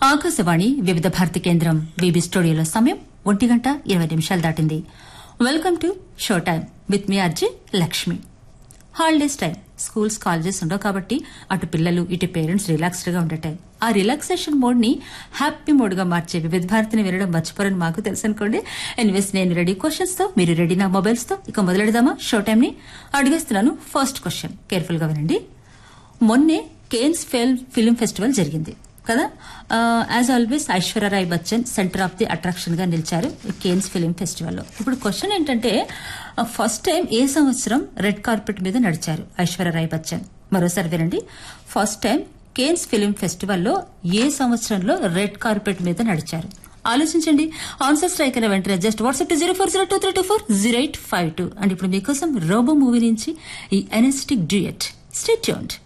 ఆకాశవాణి వివిధ భారతి కేంద్రం బీబీ స్టూడియోలో సమయం ఒంటి గంట ఇరవై నిమిషాలు దాటింది welcome to show time with me RJ Lakshmi holidays time schools colleges ఉండవు కాబట్టి అటు పిల్లలు ఇటు పేరెంట్స్ రిలాక్స్డ్ గా ఉండే టైం ఆ రిలాక్సేషన్ మోడ్ ని హ్యాపీ మోడ్ గా మార్చే వివిధ భారతిని వినడం మర్చిపోరని మాకు తెలుసు అనుకోండి ఎనివేస్ నేను రెడీ క్వశ్చన్స్ తో మీరు రెడీ నా మొబైల్స్ తో ఇక మొదలెడదామా షో టైం ని అడిగేస్తున్నాను ఫస్ట్ క్వశ్చన్ కేర్ఫుల్ గా వినండి మొన్నే కేన్స్ ఫిల్మ్ ఫెస్టివల్ జరిగింది కదా as always Aishwarya Rai Bachchan centre of the attraction గా నిలిచారు ఈ కేన్స్ ఫిలిం ఫెస్టివల్లో ఇప్పుడు క్వశ్చన్ ఏంటంటే ఫస్ట్ టైం ఏ సంవత్సరం రెడ్ కార్పెట్ మీద నడిచారు ఐశ్వర్యరాయ్ బచ్చన్ మరోసారి వినండి ఫస్ట్ టైం కేన్స్ ఫిలిం ఫెస్టివల్లో ఏ సంవత్సరంలో రెడ్ కార్పెట్ మీద నడిచారు ఆలోచించండి ఆన్సర్ స్ట్రైక్ అయిన వెంటనే just WhatsApp zero four zero two three two four zero eight five two and ఇప్పుడు మీకోసం రోబో మూవీ నుంచి ఈ ఎనెస్టిక్ డ్యూయట్ స్టేట్యూన్డ్